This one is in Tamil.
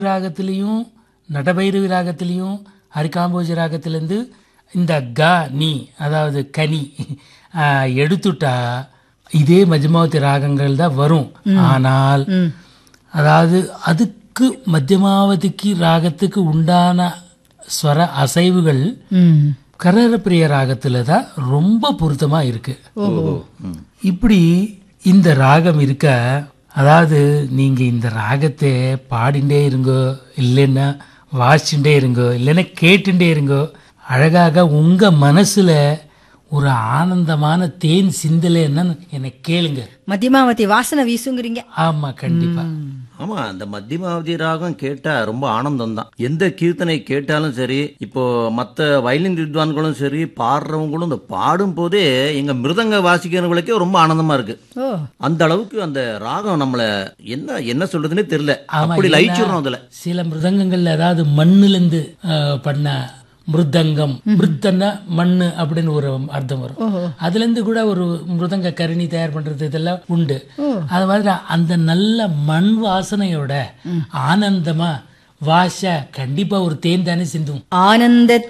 ராகத்திலையும் நடபைரவி ராகத்திலையும் ஹரிகாம்போஜி ராகத்திலேருந்து இந்த க நீ அதாவது கனி ஆ, எடுத்துட்டா இதே மஜ்மாவதி ராகங்கள் தான் வரும் ஆனால் அதாவது அதுக்கு மத்தியமாவதிக்கு ராகத்துக்கு உண்டான ஸ்வர அசைவுகள் ம் கரரப்பிரிய ராகத்துல தான் ரொம்ப பொருத்தமா இருக்கு இப்படி இந்த ராகம் இருக்க அதாவது நீங்க இந்த ராகத்தை பாடிண்டே இருங்கோ இல்லைன்னா வாசிச்சுட்டே இருங்கோ இல்லைன்னா கேட்டுட்டே இருங்கோ அழகாக உங்க மனசுல ஒரு ஆனந்தமான தேன் சிந்தலைன்னா என்னை கேளுங்க மத்தியமாவதி வாசனை வீசுங்கிறீங்க ஆமா கண்டிப்பா ஆமா அந்த மத்தியமாவதி ராகம் கேட்டா ரொம்ப ஆனந்தம் தான் எந்த கீர்த்தனை கேட்டாலும் சரி இப்போ மத்த வயலின் வித்வான்களும் சரி பாடுறவங்களும் இந்த பாடும் போதே எங்க மிருதங்க வாசிக்கிறவங்களுக்கே ரொம்ப ஆனந்தமா இருக்கு ஓ அந்த அளவுக்கு அந்த ராகம் நம்மள என்ன என்ன சொல்றதுன்னே தெரியல ஆமா, அப்படி ஏன்னா லயிச்சிடணும் அதுல சில மிருதங்கங்கள்ல அதாவது மண்ணுல இருந்து அஹ், பண்ண மிருதங்கம் மிருத்தன்னா மண்ணு அப்படின்னு ஒரு அர்த்தம் வரும் அதுல இருந்து கூட ஒரு மிருதங்க கருணி தயார் பண்றது இதெல்லாம் உண்டு அது மாதிரி அந்த நல்ல மண் வாசனையோட ஆனந்தமா வாச கண்டிப்பா ஒரு தேன் தானே சிந்தும் ஆனந்த